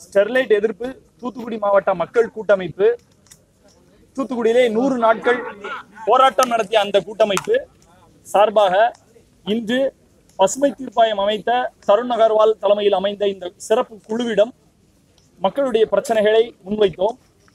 Sterlite எதிர்ப்பு தூத்துக்குடி மாவட்ட மக்கள் கூட்டமைப்பு தூத்துக்குடியிலே நூறு நாட்கள் போராட்டம் நடத்திய அந்த கூட்டமைப்பு சார்பாக இன்று பசுமை தீர்ப்பாயம் அமைத்த தருண் அகர்வால் தலைமையில் அமைந்த இந்த சிறப்பு குழுவிடம் மக்களுடைய பிரச்சனைகளை முன்வைத்தோம்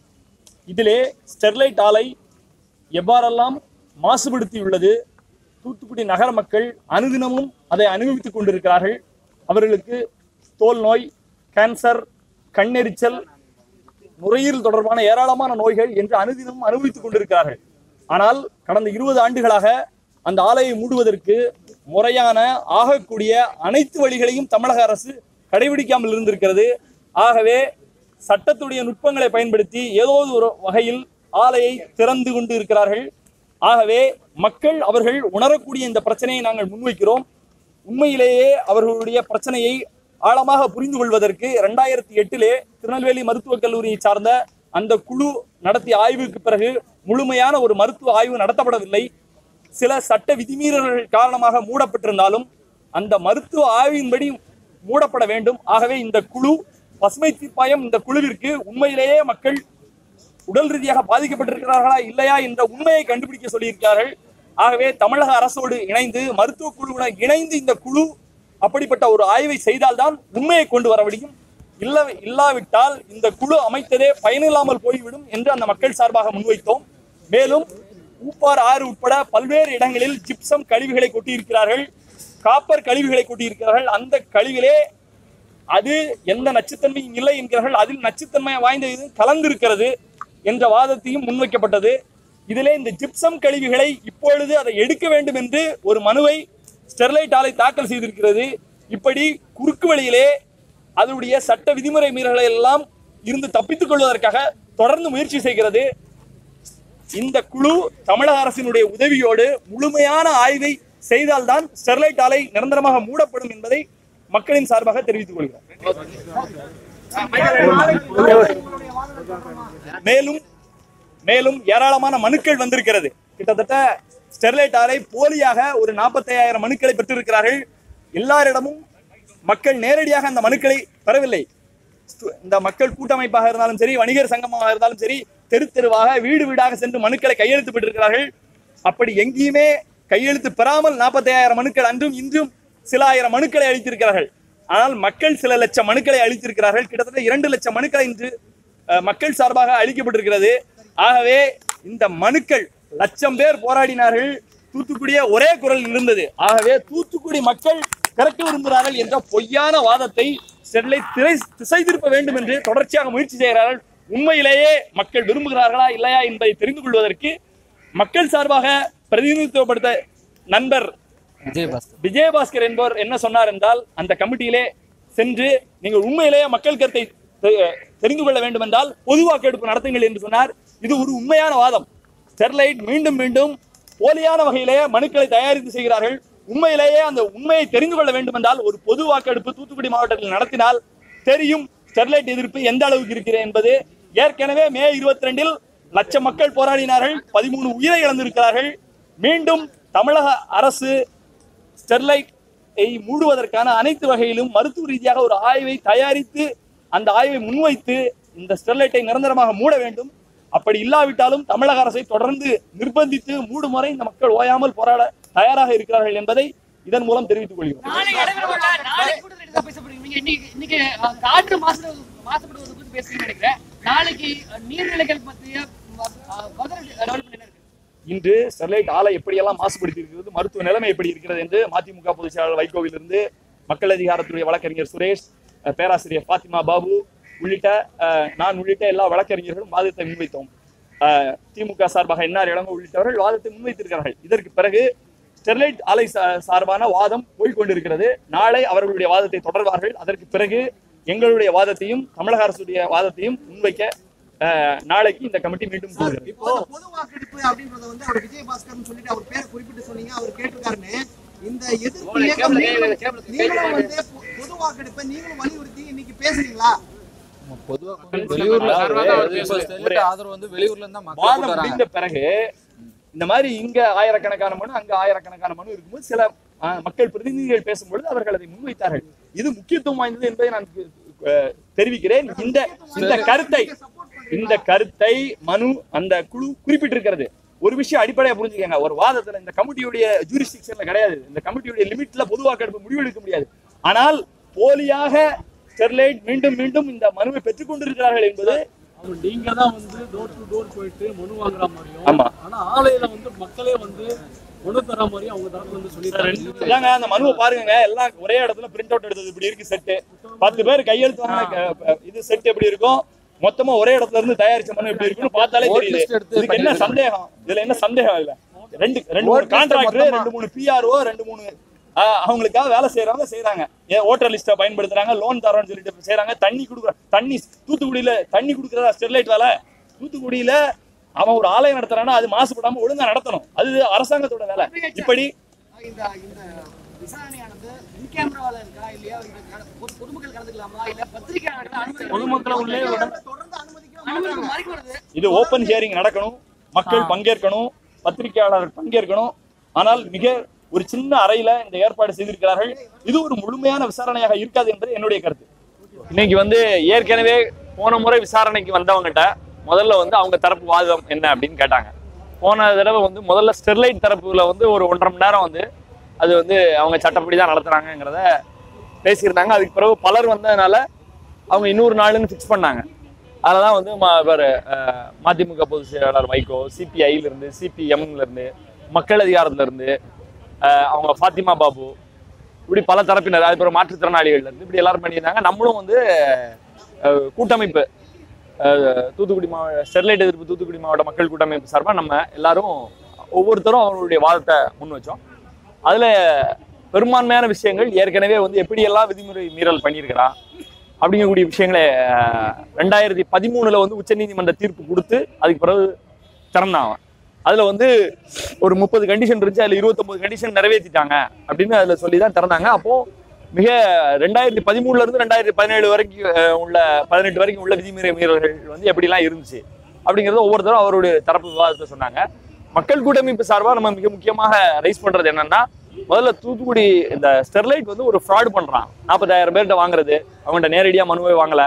இதிலே ஸ்டெர்லைட் ஆலை எவ்வாறெல்லாம் மாசுபடுத்தியுள்ளது தூத்துக்குடி நகர மக்கள் அனுதினமும் அதை அனுபவித்துக் கொண்டிருக்கிறார்கள் அவர்களுக்கு தோல் நோய் கேன்சர் கண்ணெரிச்சல் நுரையீரல் தொடர்பான ஏராளமான நோய்கள் என்று அனுதினமும் அனுபவித்துக் கொண்டிருக்கிறார்கள் ஆனால் கடந்த இருபது ஆண்டுகளாக அந்த ஆலையை மூடுவதற்கு முறையான ஆகக்கூடிய அனைத்து வழிகளையும் தமிழக அரசு கடைபிடிக்காமல் இருந்திருக்கிறது ஆகவே சட்டத்துடைய நுட்பங்களை பயன்படுத்தி ஏதோ ஒரு வகையில் ஆலையை திறந்து கொண்டு இருக்கிறார்கள் ஆகவே மக்கள் அவர்கள் உணரக்கூடிய இந்த பிரச்சனையை நாங்கள் முன்வைக்கிறோம் உண்மையிலேயே அவர்களுடைய பிரச்சனையை ஆழமாக புரிந்து கொள்வதற்கு இரண்டாயிரத்தி எட்டிலே திருநெல்வேலி மருத்துவக் கல்லூரியை சார்ந்த அந்த குழு நடத்திய ஆய்வுக்கு பிறகு முழுமையான ஒரு மருத்துவ ஆய்வு நடத்தப்படவில்லை சில சட்ட விதிமீறல்கள் காரணமாக மூடப்பட்டிருந்தாலும் அந்த மருத்துவ ஆய்வின்படி மூடப்பட வேண்டும் ஆகவே இந்த குழு பசுமை தீர்ப்பாயம் இந்த குழுவிற்கு உண்மையிலேயே மக்கள் உடல் ரீதியாக பாதிக்கப்பட்டிருக்கிறார்களா இல்லையா என்ற உண்மையை கண்டுபிடிக்க சொல்லியிருக்கிறார்கள் ஆகவே தமிழக அரசோடு இணைந்து மருத்துவ குழுவுடன் இணைந்து இந்த குழு அப்படிப்பட்ட ஒரு ஆய்வை செய்தால்தான் உண்மையை கொண்டு வர முடியும் இல்ல இல்லாவிட்டால் இந்த குழு அமைத்ததே பயனில்லாமல் போய்விடும் என்று அந்த மக்கள் சார்பாக முன்வைத்தோம் மேலும் ஊப்பார் ஆறு உட்பட பல்வேறு இடங்களில் ஜிப்சம் கழிவுகளை கொட்டியிருக்கிறார்கள் காப்பர் கழிவுகளை கொட்டியிருக்கிறார்கள் அந்த கழிவிலே அது எந்த நச்சுத்தன்மையும் இல்லை என்கிறார்கள் அதில் நச்சுத்தன்மை வாய்ந்த இது கலந்திருக்கிறது என்ற வாதத்தையும் முன்வைக்கப்பட்டது இதிலே இந்த ஜிப்சம் கழிவுகளை இப்பொழுது அதை எடுக்க வேண்டும் என்று ஒரு மனுவை ஸ்டெர்லைட் ஆலை தாக்கல் செய்திருக்கிறது இப்படி குறுக்கு வழியிலே அதனுடைய சட்ட விதிமுறை மீறல்களை எல்லாம் இருந்து தப்பித்துக் கொள்வதற்காக தொடர்ந்து முயற்சி செய்கிறது இந்த குழு தமிழக அரசினுடைய உதவியோடு முழுமையான ஆய்வை செய்தால்தான் ஸ்டெர்லைட் ஆலை நிரந்தரமாக மூடப்படும் என்பதை மக்களின் சார்பாக தெரிவித்துக் கொள்கிறோம் மேலும் மேலும் ஏராளமான மனுக்கள் வந்திருக்கிறது கிட்டத்தட்ட ஸ்டெர்லைட் ஆலை போலியாக ஒரு 45000 மனுக்களை பெற்றிருக்கிறார்கள் எல்லாரிடமும் மக்கள் நேரடியாக அந்த மனுக்களை பெறவில்லை ஸ்டு- இந்த மக்கள் கூட்டமைப்பாக இருந்தாலும் சரி வணிகர் சங்கமாக இருந்தாலும் சரி தெரு தெருவாக வீடு வீடாக சென்று மனுக்களை கையெழுத்து பெற்றிருக்கிறார்கள் அப்படி எங்கேயுமே கையெழுத்து பெறாமல் 45000 மனுக்கள் அன்றும் இன்றும் சில ஆயிரம் மனுக்களை அளித்திருக்கிறார்கள் ஆனால் மக்கள் சில லட்சம் மனுக்களை அளித்திருக்கிறார்கள் கிட்டத்தட்ட இரண்டு லட்சம் மனுக்களை இன்று அஹ், மக்கள் சார்பாக அளிக்கப்பட்டிருக்கிறது ஆகவே இந்த மனுக்கள் லட்சம் பேர் போராடினார்கள் தூத்துக்குடியே ஒரே குரல் இருந்தது ஆகவே தூத்துக்குடி மக்கள் திறக்க விரும்புகிறார்கள் என்ற பொய்யான வாதத்தை ஸ்டெர்லைட் திரை திசை திருப்ப வேண்டும் என்று தொடர்ச்சியாக முயற்சி செய்கிறார்கள் உண்மையிலேயே மக்கள் விரும்புகிறார்களா இல்லையா என்பதை தெரிந்து கொள்வதற்கு மக்கள் சார்பாக பிரதிநிதித்துவப்படுத்த நண்பர் விஜயபாஸ்கர் விஜயபாஸ்கர் என்பவர் என்ன சொன்னார் என்றால் அந்த கமிட்டியிலே சென்று நீங்கள் உண்மையிலேயே மக்கள் கருத்தை தெ- தெரிந்து கொள்ள வேண்டும் என்றால் பொது வாக்கெடுப்பு நடத்துங்கள் என்று சொன்னார் இது ஒரு உண்மையான வாதம் ஸ்டெர்லைட் மீண்டும் மீண்டும் போலியான வகையிலே மனுக்களை தயாரித்து செய்கிறார்கள் உண்மையிலேயே அந்த உண்மையை தெரிந்து கொள்ள வேண்டும் என்றால் ஒரு பொது வாக்கெடுப்பு தூத்துக்குடி மாவட்டத்தில் நடத்தினால் தெரியும் ஸ்டெர்லைட் எதிர்ப்பு எந்த அளவுக்கு இருக்கிறது என்பது ஏற்கனவே மே இருபத்தி ரெண்டில் லட்சம் மக்கள் போராடினார்கள் பதிமூணு உயிரை இழந்திருக்கிறார்கள் மீண்டும் தமிழக அரசு ஸ்டெர்லைட்டை மூடுவதற்கான அனைத்து வகையிலும் மருத்துவ ரீதியாக ஒரு ஆய்வை தயாரித்து அந்த ஆய்வை முன்வைத்து இந்த ஸ்டெர்லைட்டை நிரந்தரமாக மூட வேண்டும் அப்படி இல்லாவிட்டாலும் தமிழக அரசை தொடர்ந்து நிர்பந்தித்து மூடும் வரை இந்த மக்கள் ஓயாமல் போராட தயாராக இருக்கிறார்கள் என்பதை இதன் மூலம் தெரிவித்துக் கொள்கிறோம் நாளை நடைபெறவுள்ள நாளைக்கு கூட்டத்தில் இதான் பேச போறீங்க. நீங்க இன்னைக்கு இன்னைக்கு அஹ், காற்று மாசு மாசுபடுவது பத்தி பேசுறீங்க நினைக்கிறேன் நாளைக்கு அஹ், நீர்நிலைகள் பற்றிய அஹ், பதில் டெவலப்மெண்ட் என்ன இருக்கு இன்று ஸ்டெர்லைட் ஆலை எப்படியெல்லாம் மாசுபடுத்தி இருக்கிறது மருத்துவ நிலைமை எப்படி இருக்கிறது என்று மதிமுக பொதுச் செயலாளர் வைகோவிலிருந்து மக்கள் அதிகாரத்துறை வழக்கறிஞர் சுரேஷ் அஹ், பேராசிரியர் பாத்திமா பாபு உள்ளிட்ட அஹ், நான் உள்ளிட்ட எல்லா வழக்கறிஞர்களும் வாதத்தை முன்வைத்தோம் அஹ், திமுக சார்பாக என்ஆர் இளங்கோ உள்ளிட்டவர்கள் வாதத்தை முன்வைத்திருக்கிறார்கள் இதற்கு பிறகு ஸ்டெர்லைட் ஆலை சா- சார்பான வாதம் போய்கொண்டிருக்கிறது நாளை அவர்களுடைய வாதத்தை தொடர்வார்கள் அதற்கு பிறகு எங்களுடைய வாதத்தையும் தமிழக அரசுடைய வாதத்தையும் முன்வைக்க அஹ், நாளைக்கு இந்த கமிட்டி மீண்டும் கூடுகிறது இப்போ இந்த பொது வாக்கெடுப்பு அப்படின்றத வந்து அவர் விஜயபாஸ்கர்னு சொல்லிட்டு அவர் பேரை குறிப்பிட்டு சொன்னீங்க அவர் கேட்டிருக்காருன்னு இந்த எதிர்ப்பு இயக்கம் நீங்களும் நீங்களும் வந்து பொ- பொது வாக்கெடுப்பை நீங்களும் வலியுறுத்தி இன்னைக்கு பேசுறீங்களா பொதுவா வெளியூர்ல அதாவது இப்ப ஸ்டெர்லைட் ஆதரவு வந்து வெளியூர்ல இருந்தா மக்கள் வாதம் கொண்டு வராங்க முடிந்த பிறகு இந்த மாதிரி இங்க ஆயிரக்கணக்கான மனு அங்க ஆயிரக்கணக்கான மனு இருக்கும்போது சில ஆ, மக்கள் பிரதிநிதிகள் பேசும்பொழுது அவர்கள் அதை முன்வைத்தார்கள் இது முக்கியத்துவம் வாய்ந்தது என்பதை நான் கு- அஹ், தெரிவிக்கிறேன் இந்த இந்த கருத்தை இந்த கருத்தை மனு அந்த குழு குறிப்பிட்டிருக்கிறது ஒரு விஷயம் அடிப்படையா புரிஞ்சுக்கங்க ஒரு வாதத்துல இந்த கமிட்டியுடைய ஜூரிஸ்டிக்ஷன்ல கிடையாது இந்த கமிட்டியுடைய லிமிட்ல பொது வாக்கெடுப்பு முடிவெடுக்க முடியாது ஆனால் போலியாக ஸ்டெர்லைட் மீண்டும் மீண்டும் இந்த மனுவை பெற்றுக் கொண்டிருக்கிறார்கள் என்பது அவர் நீங்க தான் வந்து டோர் டு டோர் போயிட்டு மனு வாங்குற மாதிரியும் ஆமா. ஆனா ஆலையில வந்து மக்களே வந்து மனு தர மாதிரியும் அவங்க தரப்பு வந்து சொல்லியிருக்காங்க இதாங்க அந்த மனுவை பாருங்க எல்லாம் ஒரே இடத்துல பிரிண்ட் அவுட் எடுத்தது இப்படி இருக்கு செட்டு பத்து பேர் கையெழுத்து வாங்கின க- இது செட் எப்படி இருக்கும் மொத்தமா ஒரே இடத்துல இருந்து தயாரிச்ச மனு எப்படி இருக்குன்னு பார்த்தாலே Vote தெரியுது list எடுத்து இதுக்கு என்ன சந்தேகம் இதுல என்ன சந்தேகம் இல்ல ரெண்டு ரெண்டு மூணு Vote list கான்ட்ராக்டர் மொத்தமா- ரெண்டு மூணு பிஆர்ஓ ரெண்டு மூணு ஆஹ், அவங்களுக்காக வேலை செய்யறவங்க செய்யறாங்க ஏன் ஓட்டர் லிஸ்ட்டை பயன்படுத்துறாங்க லோன் தரோம்னு சொல்லிட்டு செய்யறாங்க தண்ணி கொடுக்குற தண்ணி தூத்துக்குடியில தண்ணி கொடுக்குறதா ஸ்டெர்லைட் வேலை தூத்துக்குடியில அவன் ஒரு ஆலயம் நடத்துறான்னா அது மாசுபடாம ஒழுங்கா நடத்தணும் அது அரசாங்கத்தோட வேலை இப்படி இந்த இந்த விசாரணையானது இன் கேமராவில் இருக்கா இல்லையா இந்த கல- பொது- பொதுமக்கள் கலந்துக்கலாமா இல்ல பத்திரிகையாளர்கள் அனுமதி பொதுமக்களை உள்ளே விட தொடர்ந்து அனுமதிக்க அனுமதி மறைக்கிறது இது ஓபன் ஹியரிங் நடக்கணும் மக்கள் பங்கேற்கணும் பத்திரிகையாளர்கள் பங்கேற்கணும் ஆனால் மிக ஒரு சின்ன அறையில இந்த ஏற்பாடு செய்திருக்கிறார்கள் இது ஒரு முழுமையான விசாரணையாக இருக்காது என்பது என்னுடைய கருத்து இன்னைக்கு வந்து ஏற்கனவே போன முறை விசாரணைக்கு வந்தவங்ககிட்ட முதல்ல வந்து அவங்க தரப்பு வாதம் என்ன அப்படின்னு கேட்டாங்க போன தடவை வந்து முதல்ல ஸ்டெர்லைட் தரப்புல வந்து ஒரு ஒன்றரை மணி நேரம் வந்து அது வந்து அவங்க சட்டப்படி தான் நடத்துறாங்கங்கிறத பேசியிருந்தாங்க அதுக்கு பிறகு பலர் வந்ததுனால அவங்க இன்னொரு நாளுன்னு ஃபிக்ஸ் பண்ணாங்க அதில் தான் வந்து ம- இவர் அஹ், மதிமுக பொதுச் செயலாளர் வைகோ சிபிஐல இருந்து சிபிஎம்ல இருந்து மக்கள் அதிகாரத்துல இருந்து அஹ், அவங்க ஃபாத்திமா பாபு இப்படி பல தரப்பினர் அதுக்கப்புறம் மாற்றுத்திறனாளிகள்ல இருந்து இப்படி எல்லாரும் பண்ணியிருந்தாங்க நம்மளும் வந்து அஹ், கூட்டமைப்பு அஹ், தூத்துக்குடி மாவட்ட ஸ்டெர்லைட் எதிர்ப்பு தூத்துக்குடி மாவட்ட மக்கள் கூட்டமைப்பு சார்பாக நம்ம எல்லாரும் ஒவ்வொருத்தரும் அவங்களுடைய வாதத்தை முன் வச்சோம் அதுல பெரும்பான்மையான விஷயங்கள் ஏற்கனவே வந்து எப்படியெல்லாம் விதிமுறை மீறல் பண்ணியிருக்கிறா அப்படிங்கக்கூடிய விஷயங்களை அஹ், ரெண்டாயிரத்தி பதிமூணுல வந்து உச்சநீதிமன்ற தீர்ப்பு கொடுத்து அதுக்கு பிறகு திறந்தான் அவன் அதுல வந்து ஒரு முப்பது கண்டிஷன் இருந்துச்சு அதுல இருபத்தொன்பது கண்டிஷன் நிறைவேற்றிட்டாங்க அப்படின்னு அதுல சொல்லி தான் திறந்தாங்க அப்போ மிக ரெண்டாயிரத்தி பதிமூணுல இருந்து ரெண்டாயிரத்தி பதினேழு வரைக்கும் அஹ், உள்ள பதினெட்டு வரைக்கும் உள்ள விதிமுறை மீறல்கள் வந்து எப்படிலாம் இருந்துச்சு அப்படிங்கறத ஒவ்வொருத்தரும் அவருடைய தரப்பு விவாதத்தை சொன்னாங்க மக்கள் கூட்டமைப்பு சார்பா நம்ம மிக முக்கியமாக ரைஸ் பண்றது என்னன்னா முதல்ல தூத்துக்குடி இந்த ஸ்டெர்லைட் வந்து ஒரு ஃப்ராட் பண்றான் நாற்பதாயிரம் பேர்கிட்ட வாங்குறது அவங்கள்ட்ட நேரடியா மனுவை வாங்கல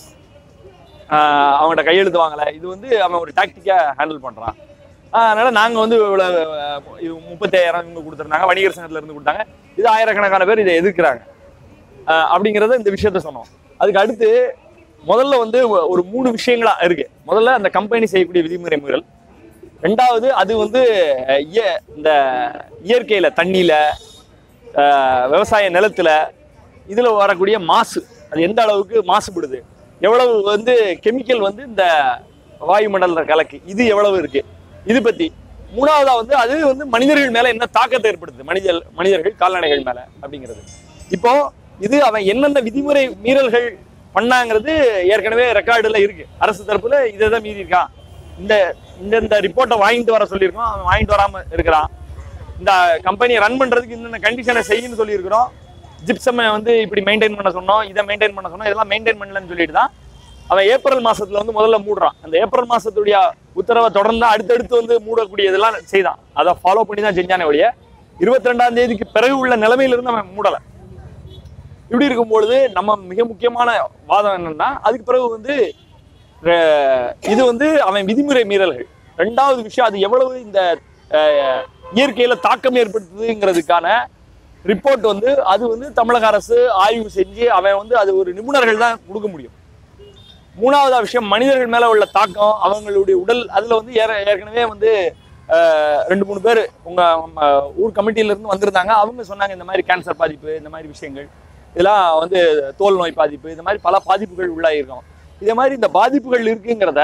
ஆஹ் அவங்கள்ட்ட கையெழுத்து வாங்கல இது வந்து அவன் ஒரு டாக்டிக்கா ஹேண்டில் பண்றான் ஆஹ் அதனால நாங்க வந்து இவ்வளவு அஹ், இது முப்பத்தாயிரம் இவங்க கொடுத்துருந்தாங்க வணிகர் சங்கத்துல இருந்து கொடுத்தாங்க இது ஆயிரக்கணக்கான பேர் இதை எதிர்க்கிறாங்க ஆஹ் அப்படிங்கறத இந்த விஷயத்த சொன்னோம் அதுக்கு அடுத்து முதல்ல வந்து ஒரு மூணு விஷயங்களா இருக்கு முதல்ல அந்த கம்பெனி செய்யக்கூடிய விதிமுறை மீறல் ரெண்டாவது அது வந்து அஹ், இய- இந்த இயற்கையில தண்ணியில அஹ், விவசாய நிலத்துல இதுல வரக்கூடிய மாசு அது எந்த அளவுக்கு மாசுபடுது எவ்வளவு வந்து கெமிக்கல் வந்து இந்த வாயுமண்டல கலக்கு இது எவ்வளவு இருக்கு இது பத்தி மூணாவதா வந்து அது வந்து மனிதர்கள் மேல என்ன தாக்கத்தை ஏற்படுத்துது மனிதர் மனிதர்கள் கால்நடைகள் மேல அப்படிங்கிறது இப்போ இது அவன் என்னென்ன விதிமுறை மீறல்கள் பண்ணாங்கிறது ஏற்கனவே ரெக்கார்டுல இருக்கு அரசு தரப்புல இதை தான் மீறி இருக்கான் இந்த இந்த இந்த ரிப்போர்ட்டை வாங்கிட்டு வர சொல்லியிருக்கோம் அவன் வாங்கிட்டு வராம இருக்கிறான் இந்த கம்பெனியை ரன் பண்றதுக்கு இந்த கண்டிஷனை செய்யுன்னு சொல்லியிருக்கிறோம் ஜிப்சம் வந்து இப்படி மெயின்டைன் பண்ண சொன்னோம் இதை மெயின்டைன் பண்ண சொன்னோம் இதெல்லாம் மெயின்டைன் பண்ணலன்னு சொல்லிட்டு தான் அவன் ஏப்ரல் மாசத்துல வந்து முதல்ல மூடுறான் அந்த ஏப்ரல் மாசத்துடைய உத்தரவை தொடர்ந்து அடுத்தடுத்து வந்து மூடக்கூடியதெல்லாம் செய்தான் அதை ஃபாலோ பண்ணி தான் செஞ்சானே ஒழிய இருபத்தி ரெண்டாம் தேதிக்கு பிறகு உள்ள நிலைமையில இருந்து அவன் மூடல இப்படி இருக்கும்பொழுது நம்ம மிக முக்கியமான வாதம் என்னன்னா அதுக்கு பிறகு வந்து அஹ், இது வந்து அவன் விதிமுறை மீறல்கள் ரெண்டாவது விஷயம் அது எவ்வளவு இந்த அஹ், இயற்கையில தாக்கம் ஏற்படுத்துதுங்கிறதுக்கான ரிப்போர்ட் வந்து அது வந்து தமிழக அரசு ஆய்வு செஞ்சு அவன் வந்து அது ஒரு நிபுணர்கள் தான் கொடுக்க முடியும் மூணாவது விஷயம் மனிதர்கள் மேல உள்ள தாக்கம் அவங்களுடைய உடல் அதுல வந்து ஏற- ஏற்கனவே வந்து அஹ், ரெண்டு மூணு பேர் உங்க நம்ம ஊர் கமிட்டியில இருந்து வந்திருந்தாங்க அவங்க சொன்னாங்க இந்த மாதிரி கேன்சர் பாதிப்பு இந்த மாதிரி விஷயங்கள் இதெல்லாம் வந்து தோல் நோய் பாதிப்பு இந்த மாதிரி பல பாதிப்புகள் உள்ளாயிருக்கும் இதே மாதிரி இந்த பாதிப்புகள் இருக்குங்கிறத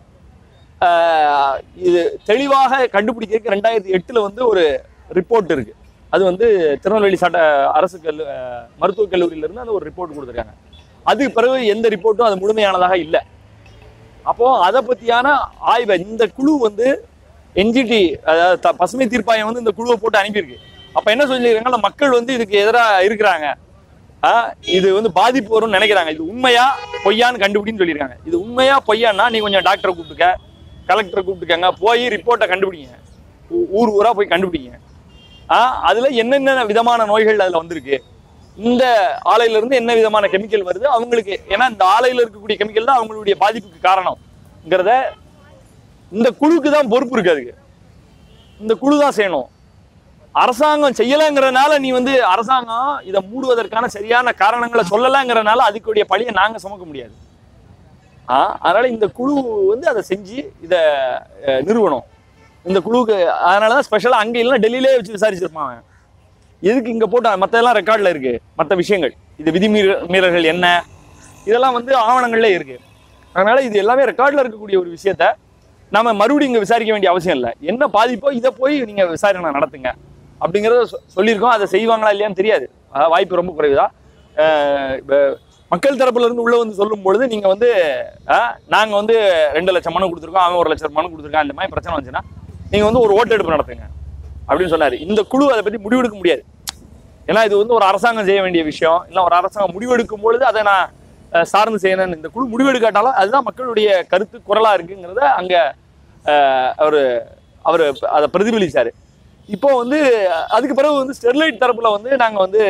ஆஹ், இது தெளிவாக கண்டுபிடிக்கிறதுக்கு ரெண்டாயிரத்தி எட்டுல வந்து ஒரு ரிப்போர்ட் இருக்கு அது வந்து திருநெல்வேலி சட்ட அரசு கல்லு ஆஹ், மருத்துவக் கல்லூரியில இருந்து அந்த ஒரு ரிப்போர்ட் கொடுத்துருக்காங்க அதுக்கு பிறகு எந்த ரிப்போர்ட்டும் அது முழுமையானதாக இல்லை அப்போ அதை பத்தியான ஆய்வை இந்த குழு வந்து என்ஜிடி அதாவது த- பசுமை தீர்ப்பாயம் வந்து இந்த குழுவை போட்டு அனுப்பியிருக்கு அப்ப என்ன சொல்லியிருக்காங்க மக்கள் வந்து இதுக்கு எதிராக இருக்கிறாங்க ஆஹ் இது வந்து பாதிப்பு வரும்னு நினைக்கிறாங்க இது உண்மையா பொய்யான்னு கண்டுபிடின்னு சொல்லியிருக்காங்க இது உண்மையா பொய்யான்னா நீ கொஞ்சம் டாக்டரை கூப்பிட்டுக்க கலெக்டரை கூப்பிட்டுக்கங்க போய் ரிப்போர்ட்டை கண்டுபிடிங்க ஊ- ஊர் ஊரா போய் கண்டுபிடிங்க ஆஹ் அதுல என்னென்ன விதமான நோய்கள் அதுல வந்திருக்கு இந்த ஆலையில இருந்து என்ன விதமான கெமிக்கல் வருது அவங்களுக்கு ஏன்னா இந்த ஆலையில இருக்கக்கூடிய கெமிக்கல் தான் அவங்களுடைய பாதிப்புக்கு காரணம்ங்கிறத இந்த குழுக்கு தான் பொறுப்பு இருக்கு அதுக்கு இந்த குழு தான் செய்யணும் அரசாங்கம் செய்யலைங்கிறனால நீ வந்து அரசாங்கம் இதை மூடுவதற்கான சரியான காரணங்களை சொல்லலைங்கிறனால அதுக்குடைய பழியை நாங்க சுமக்க முடியாது ஆ அதனால இந்த குழு வந்து அதை செஞ்சு இதை அஹ், நிறுவனம் இந்த குழுவுக்கு அதனால தான் ஸ்பெஷலாக அங்கே இல்லைன்னா டெல்லியிலே வச்சு விசாரிச்சிருப்பான் அவன் எதுக்கு இங்கே போட்டு மற்ற எல்லாம் ரெக்கார்டில் இருக்கு மற்ற விஷயங்கள் இது விதிமீற மீறல்கள் என்ன இதெல்லாம் வந்து ஆவணங்கள்ல இருக்கு அதனால இது எல்லாமே ரெக்கார்டில் இருக்கக்கூடிய ஒரு விஷயத்த நம்ம மறுபடியும் இங்கே விசாரிக்க வேண்டிய அவசியம் இல்லை என்ன பாதிப்போ இதை போய் நீங்கள் விசாரணை நடத்துங்க அப்படிங்கிறத சொ- சொல்லியிருக்கோம் அதை செய்வாங்களா இல்லையான்னு தெரியாது அதாவது வாய்ப்பு ரொம்ப குறைவுதான் அஹ் இப்ப மக்கள் தரப்புல இருந்து உள்ள வந்து சொல்லும் பொழுது நீங்க வந்து அஹ், நாங்க வந்து ரெண்டு லட்சம் மனு கொடுத்துருக்கோம் அவன் ஒரு லட்சம் மனு கொடுத்துருக்கான் இந்த மாதிரி பிரச்சனை வந்துச்சுன்னா நீங்க வந்து ஒரு ஓட்டெடுப்பு நடத்துங்க அப்படின்னு சொன்னாரு இந்த குழு அதை பத்தி முடிவெடுக்க முடியாது ஏன்னா இது வந்து ஒரு அரசாங்கம் செய்ய வேண்டிய விஷயம் இல்லை ஒரு அரசாங்கம் முடிவெடுக்கும் பொழுது அதை நான் அஹ், சார்ந்து செய்யணும்னு இந்த குழு முடிவெடுக்காட்டாலும் அதுதான் மக்களுடைய கருத்து குரலா இருக்குங்கிறத அங்க அஹ், அவரு அவர் அதை பிரதிபலிச்சாரு இப்போ வந்து அதுக்கு பிறகு வந்து ஸ்டெர்லைட் தரப்புல வந்து நாங்க வந்து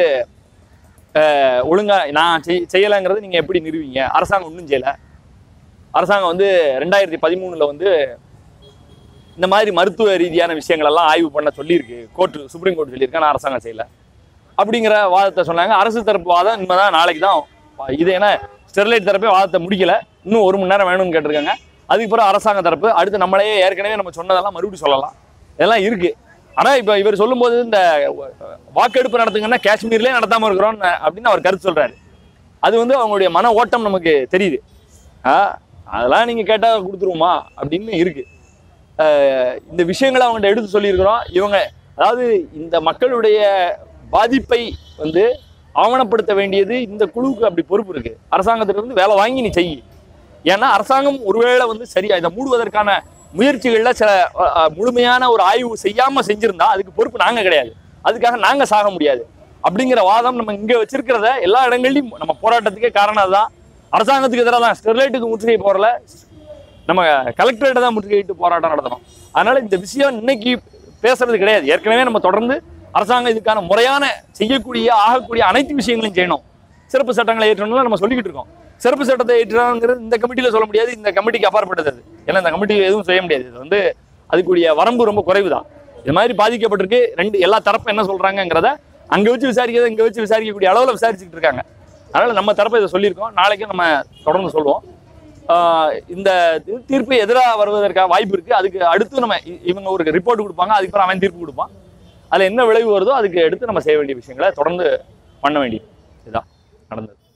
அஹ், ஒழுங்கா நான் செய் செய்யலைங்கிறத நீங்க எப்படி நிறுவீங்க அரசாங்கம் ஒன்றும் செய்யல அரசாங்கம் வந்து ரெண்டாயிரத்தி பதிமூணுல வந்து இந்த மாதிரி மருத்துவ ரீதியான விஷயங்கள் எல்லாம் ஆய்வு பண்ண சொல்லியிருக்கு கோர்ட்டு சுப்ரீம் கோர்ட் சொல்லியிருக்கு ஆனால் அரசாங்கம் செய்யல அப்படிங்கிற வாதத்தை சொன்னாங்க அரசு தரப்பு வாதம் இனிமேதான் நாளைக்கு தான் இது ஏன்னா ஸ்டெர்லைட் தரப்பே வாதத்தை முடிக்கல இன்னும் ஒரு மணி நேரம் வேணும்னு கேட்டிருக்காங்க அதுக்கு பிறகு அரசாங்க தரப்பு அடுத்து நம்மளே ஏற்கனவே நம்ம சொன்னதெல்லாம் மறுபடியும் சொல்லலாம் இதெல்லாம் இருக்கு ஆனா இப்போ இவர் சொல்லும்போது இந்த வாக்கெடுப்பு நடத்துங்கன்னா காஷ்மீர்லயே நடத்தாம இருக்கிறோம் அப்படின்னு அவர் கருத்து சொல்றாரு அது வந்து அவங்களுடைய மன ஓட்டம் நமக்கு தெரியுது ஆ அதெல்லாம் நீங்க கேட்டா கொடுத்துருவோமா அப்படின்னு இருக்கு அஹ் இந்த விஷயங்களை அவங்கள்ட்ட எடுத்து சொல்லியிருக்கிறோம் இவங்க அதாவது இந்த மக்களுடைய பாதிப்பை வந்து ஆவணப்படுத்த வேண்டியது இந்த குழுவுக்கு அப்படி பொறுப்பு இருக்கு அரசாங்கத்திலிருந்து வேலை வாங்கி நீ செய் ஏன்னா அரசாங்கம் ஒருவேளை வந்து சரியா இதை மூடுவதற்கான முயற்சிகள்ல சில அஹ், அஹ், முழுமையான ஒரு ஆய்வு செய்யாம செஞ்சிருந்தா அதுக்கு பொறுப்பு நாங்க கிடையாது அதுக்காக நாங்க சாக முடியாது அப்படிங்கிற வாதம் நம்ம இங்க வச்சிருக்கிறத எல்லா இடங்கள்லயும் நம்ம போராட்டத்துக்கே காரணம் அதுதான் அரசாங்கத்துக்கு எதிராக தான் ஸ்டெர்லைட்டுக்கு முற்றுகை போறல நம்ம கலெக்டரேட்டை தான் முற்றுகையிட்டு போராட்டம் நடத்தணும் அதனால இந்த விஷயம் இன்னைக்கு பேசுறது கிடையாது ஏற்கனவே நம்ம தொடர்ந்து அரசாங்கம் இதுக்கான முறையான செய்யக்கூடிய ஆகக்கூடிய அனைத்து விஷயங்களையும் செய்யணும் சிறப்பு சட்டங்களை ஏற்றணும்னு நம்ம சொல்லிக்கிட்டு இருக்கோம் சிறப்பு சட்டத்தை ஏற்றணுங்கிறது இந்த கமிட்டியில சொல்ல முடியாது இந்த கமிட்டிக்கு அப்பாற்பட்டது அது ஏன்னா இந்த கமிட்டி எதுவும் செய்ய முடியாது இது வந்து அதுக்குரிய வரம்பு ரொம்ப குறைவு தான் இது மாதிரி பாதிக்கப்பட்டிருக்கு ரெண்டு எல்லா தரப்பும் என்ன சொல்றாங்கங்கிறத அங்க வச்சு விசாரிக்கிறத இங்க வச்சு விசாரிக்கக்கூடிய அளவுல விசாரிச்சுட்டு இருக்காங்க அதனால நம்ம தரப்பை இதை சொல்லியிருக்கோம் நாளைக்கும் நம்ம தொடர்ந்து சொல்லுவோம் ஆஹ் இந்த தீ- தீர்ப்பு எதிராக வருவதற்கான வாய்ப்பு இருக்கு அதுக்கு அடுத்து நம்ம இ- இவங்க ஒரு ரிப்போர்ட் கொடுப்பாங்க அதுக்கப்புறம் அவன் தீர்ப்பு கொடுப்பான் அதுல என்ன விளைவு வருதோ அதுக்கு எடுத்து நம்ம செய்ய வேண்டிய விஷயங்களை தொடர்ந்து பண்ண வேண்டியது இதுதான் நடந்தது